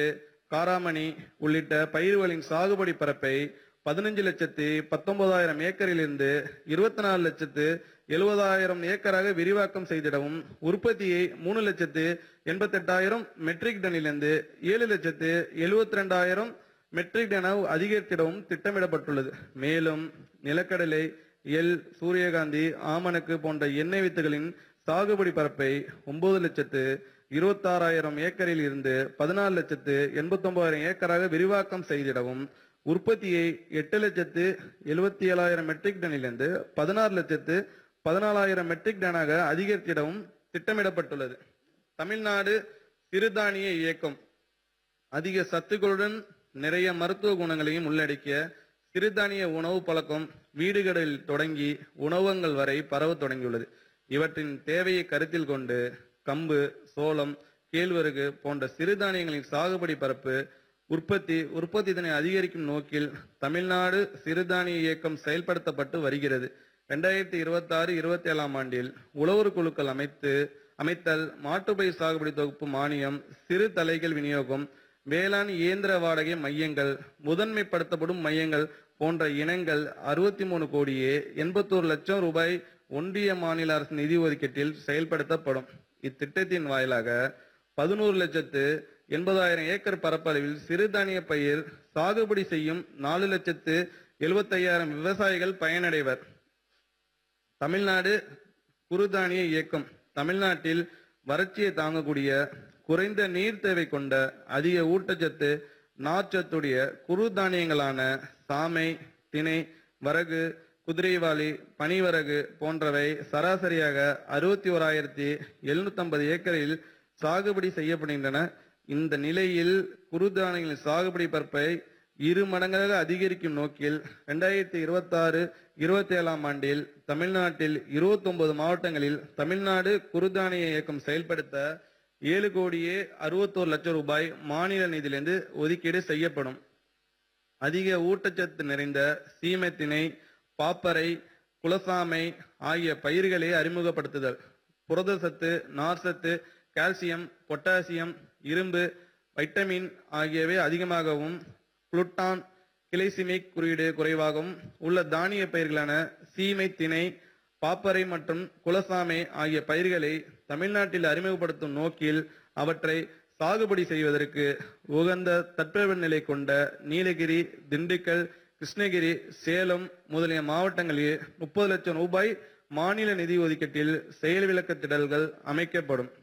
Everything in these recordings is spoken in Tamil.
காராமணி உள்ளிட்ட பயிர்களின் சாகுபடி பரப்பை பதினஞ்சு லட்சத்தி பத்தொன்பதாயிரம் ஏக்கரிலிருந்து இருபத்தி நாலு லட்சத்து எழுபதாயிரம் ஏக்கராக விரிவாக்கம் செய்திடவும் உற்பத்தியை மூணு லட்சத்து எண்பத்தெட்டாயிரம் மெட்ரிக் டனிலிருந்து ஏழு லட்சத்து எழுபத்தி ரெண்டாயிரம் மெட்ரிக் டன் அதிகரித்திடவும் திட்டமிடப்பட்டுள்ளது மேலும் நிலக்கடலை எள் சூரியகாந்தி ஆமணக்கு போன்ற எண்ணெய் வித்துகளின் சாகுபடி பரப்பை ஒன்பது லட்சத்து இருபத்தாறாயிரம் ஏக்கரில் இருந்து பதினாலு லட்சத்து எண்பத்தொன்பதாயிரம் ஏக்கராக விரிவாக்கம் செய்திடவும் உற்பத்தியை எட்டு லட்சத்து எழுபத்தி ஏழாயிரம் மெட்ரிக் டனிலிருந்து பதினாறு லட்சத்து பதினாலாயிரம் மெட்ரிக் டனாக அதிகரித்திடவும் திட்டமிடப்பட்டுள்ளது தமிழ்நாடு சிறுதானிய இயக்கம் அதிக சத்துக்களுடன் நிறைய மருத்துவ குணங்களையும் உள்ளடக்கிய சிறுதானிய உணவு பழக்கம் வீடுகளில் தொடங்கி உணவகங்கள் வரை பரவத் தொடங்கியுள்ளது இவற்றின் தேவையை கருத்தில் கொண்டு கம்பு சோளம் கேழ்வரகு போன்ற சிறுதானியங்களின் சாகுபடி பரப்பு உற்பத்தி உற்பத்தி திறனை அதிகரிக்கும் நோக்கில் தமிழ்நாடு சிறுதானிய இயக்கம் செயல்படுத்தப்பட்டு வருகிறது ரெண்டாயிரத்தி இருபத்தி ஆறு இருபத்தி ஏழாம் ஆண்டில் உழவர் குழுக்கள் அமைத்து அமைத்தல் மாட்டுப்பயிர் சாகுபடி தொகுப்பு மானியம் சிறு தலைகள் விநியோகம் வேளாண் இயந்திர வாடகை மையங்கள் முதன்மைப்படுத்தப்படும் மையங்கள் போன்ற இனங்கள் அறுபத்தி மூணு கோடியே எண்பத்தோரு லட்சம் ரூபாய் ஒன்றிய மாநில அரசு நிதி ஒதுக்கீட்டில் செயல்படுத்தப்படும் இத்திட்டத்தின் வாயிலாக பதினோரு லட்சத்து எண்பதாயிரம் ஏக்கர் பரப்பளவில் சிறுதானிய பயிர் சாகுபடி செய்யும் நாலு லட்சத்து எழுபத்தையாயிரம் விவசாயிகள் பயனடைவர் தமிழ்நாடு குறுதானிய இயக்கம் தமிழ்நாட்டில் வறட்சியை தாங்கக்கூடிய குறைந்த நீர் தேவை கொண்ட அதிக ஊட்டச்சத்து நார்ச்சத்துடைய குறுதானியங்களான சாமை திணை வரகு குதிரைவாளி பனிவரகு போன்றவை சராசரியாக அறுபத்தி ஓராயிரத்தி எழுநூத்தி ஏக்கரில் சாகுபடி செய்யப்படுகின்றன இந்த நிலையில் குறுதானியங்களின் சாகுபடி பரப்பை இரு மடங்காக அதிகரிக்கும் நோக்கில் ரெண்டாயிரத்தி இருபத்தி ஆறு இருபத்தி ஏழாம் ஆண்டில் தமிழ்நாட்டில் 29 மாவட்டங்களில் தமிழ்நாடு குறுதானிய இயக்கம் செயல்படுத்த ஏழு கோடியே அறுபத்தோரு லட்சம் ரூபாய் மாநில நிதியிலிருந்து ஒதுக்கீடு செய்யப்படும் அதிக ஊட்டச்சத்து நிறைந்த சீமைத்திணை பாப்பரை குலசாமை ஆகிய பயிர்களை அறிமுகப்படுத்துதல் புரதசத்து நார்சத்து கால்சியம் பொட்டாசியம் இரும்பு வைட்டமின் ஆகியவை அதிகமாகவும் குளுட்டான் கிளைசிமிக் குறியீடு குறைவாகவும் உள்ள தானிய பயிர்களான சீமை திணை பாப்பரை மற்றும் குலசாமை ஆகிய பயிர்களை தமிழ்நாட்டில் அறிமுகப்படுத்தும் நோக்கில் அவற்றை சாகுபடி செய்வதற்கு உகந்த தட்பவெப்பநிலை கொண்ட நீலகிரி திண்டுக்கல் கிருஷ்ணகிரி சேலம் முதலிய மாவட்டங்களில் முப்பது லட்சம் ரூபாய் மாநில நிதி ஒதுக்கீட்டில் செயல் விளக்க திடல்கள் அமைக்கப்படும்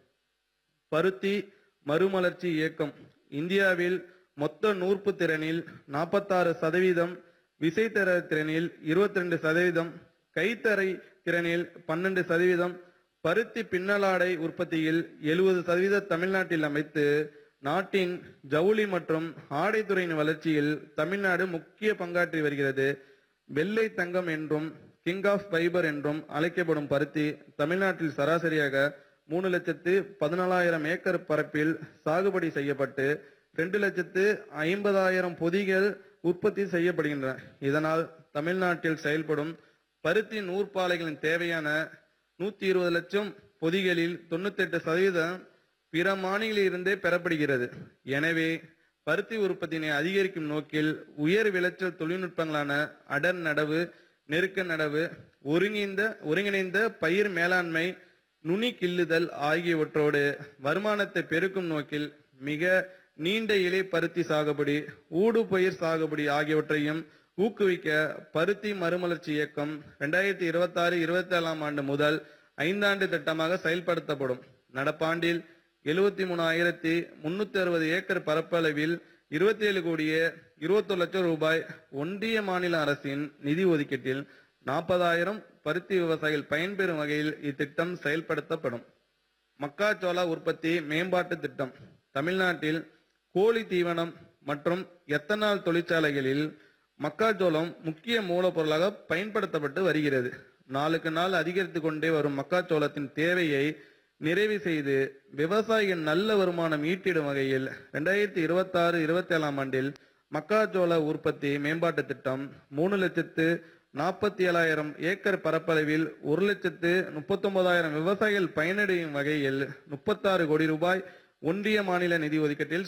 பருத்தி மறுமலர்ச்சி இயக்கம் இந்தியாவில் மொத்த நூற்பு திறனில் நாற்பத்தாறு சதவீதம் விசைத்தர திறனில் இருபத்தி ரெண்டு சதவீதம் கைத்தறை திறனில் பன்னெண்டு சதவீதம் பருத்தி பின்னலாடை உற்பத்தியில் எழுபது சதவீத தமிழ்நாட்டில் அமைத்து நாட்டின் ஜவுளி மற்றும் ஆடைத்துறையின் வளர்ச்சியில் தமிழ்நாடு முக்கிய பங்காற்றி வருகிறது வெள்ளை தங்கம் என்றும் கிங் ஆஃப் ஃபைபர் என்றும் அழைக்கப்படும் பருத்தி தமிழ்நாட்டில் சராசரியாக மூணு லட்சத்து பதினாலாயிரம் ஏக்கர் பரப்பில் சாகுபடி செய்யப்பட்டு ரெண்டு லட்சத்து ஐம்பதாயிரம் பொதிகள் உற்பத்தி செய்யப்படுகின்றன இதனால் தமிழ்நாட்டில் செயல்படும் பருத்தி நூற்பாலைகளின் தேவையான நூத்தி இருபது லட்சம் பொதிகளில் தொண்ணூத்தெட்டு சதவீதம் பிற மாநிலிருந்தே பெறப்படுகிறது எனவே பருத்தி உற்பத்தியினை அதிகரிக்கும் நோக்கில் உயர் விளைச்சல் தொழில்நுட்பங்களான அடர் நடவு நெருக்க நடவு ஒருங்கிணைந்த ஒருங்கிணைந்த பயிர் மேலாண்மை நுனி கிள்ளுதல் ஆகியவற்றோடு வருமானத்தை பெருக்கும் நோக்கில் மிக நீண்ட இலை பருத்தி சாகுபடி ஊடு பயிர் சாகுபடி ஆகியவற்றையும் ஊக்குவிக்க பருத்தி மறுமலர்ச்சி இயக்கம் ரெண்டாயிரத்தி இருபத்தி ஆறு இருபத்தி ஏழாம் ஆண்டு முதல் ஐந்தாண்டு திட்டமாக செயல்படுத்தப்படும் நடப்பாண்டில் எழுபத்தி மூணாயிரத்தி முன்னூத்தி அறுபது ஏக்கர் பரப்பளவில் இருபத்தி ஏழு கோடியே இருபத்தொரு லட்சம் ரூபாய் ஒன்றிய மாநில அரசின் நிதி ஒதுக்கீட்டில் நாற்பதாயிரம் பருத்தி விவசாயிகள் பயன்பெறும் வகையில் இத்திட்டம் செயல்படுத்தப்படும் மக்காச்சோள உற்பத்தி மேம்பாட்டு திட்டம் தமிழ்நாட்டில் கோழி தீவனம் மற்றும் எத்தனால் தொழிற்சாலைகளில் மக்காச்சோளம் முக்கிய மூலப்பொருளாக பயன்படுத்தப்பட்டு வருகிறது நாளுக்கு நாள் அதிகரித்து கொண்டே வரும் மக்காச்சோளத்தின் தேவையை நிறைவு செய்து விவசாயிகள் நல்ல வருமானம் ஈட்டிடும் வகையில் ரெண்டாயிரத்தி இருபத்தி ஆறு இருபத்தி ஏழாம் ஆண்டில் மக்காச்சோள உற்பத்தி மேம்பாட்டு திட்டம் மூணு லட்சத்து நாற்பத்தி ஏழாயிரம் ஏக்கர் பரப்பளவில் ஒரு லட்சத்து முப்பத்தொன்பதாயிரம் விவசாயிகள் பயனடையும் வகையில் முப்பத்தாறு கோடி ரூபாய் ஒன்றிய மாநில நிதி ஒதுக்கீட்டில்